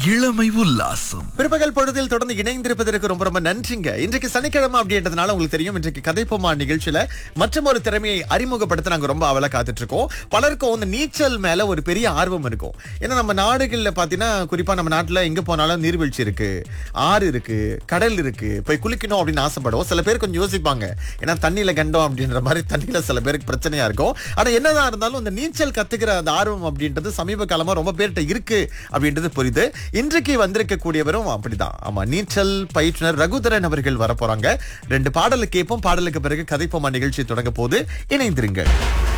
இளமை உல்லாசம் பிற்பகல் பொழுதில் தொடர்ந்து இணைந்திருப்பதற்கு ரொம்ப ரொம்ப நன்றிங்க இன்றைக்கு சனிக்கிழமை அப்படின்றதுனால உங்களுக்கு தெரியும் இன்றைக்கு கதைப்போமா நிகழ்ச்சியில மற்றும் ஒரு திறமையை அறிமுகப்படுத்த நாங்க ரொம்ப அவல காத்துட்டு இருக்கோம் பலருக்கும் இந்த நீச்சல் மேல ஒரு பெரிய ஆர்வம் இருக்கும் ஏன்னா நம்ம நாடுகள்ல பாத்தீங்கன்னா குறிப்பா நம்ம நாட்டுல எங்க போனாலும் நீர்வீழ்ச்சி இருக்கு ஆறு இருக்கு கடல் இருக்கு போய் குளிக்கணும் அப்படின்னு ஆசைப்படுவோம் சில பேர் கொஞ்சம் யோசிப்பாங்க ஏன்னா தண்ணியில கண்டோம் அப்படின்ற மாதிரி தண்ணியில சில பேருக்கு பிரச்சனையா இருக்கும் ஆனா என்னதான் இருந்தாலும் இந்த நீச்சல் கத்துக்கிற அந்த ஆர்வம் அப்படின்றது சமீப காலமா ரொம்ப பேர்கிட்ட இருக்கு அப்படின்றது புரியுது இன்றைக்கு வந்திருக்க கூடியவரும் அப்படிதான் ஆமா நீச்சல் பயிற்றுனர் ரகுதரன் அவர்கள் வர போறாங்க ரெண்டு பாடலுக்கு கேட்போம் பாடலுக்கு பிறகு கதைப்போமா நிகழ்ச்சி தொடங்க போது இணைந்திருங்கள்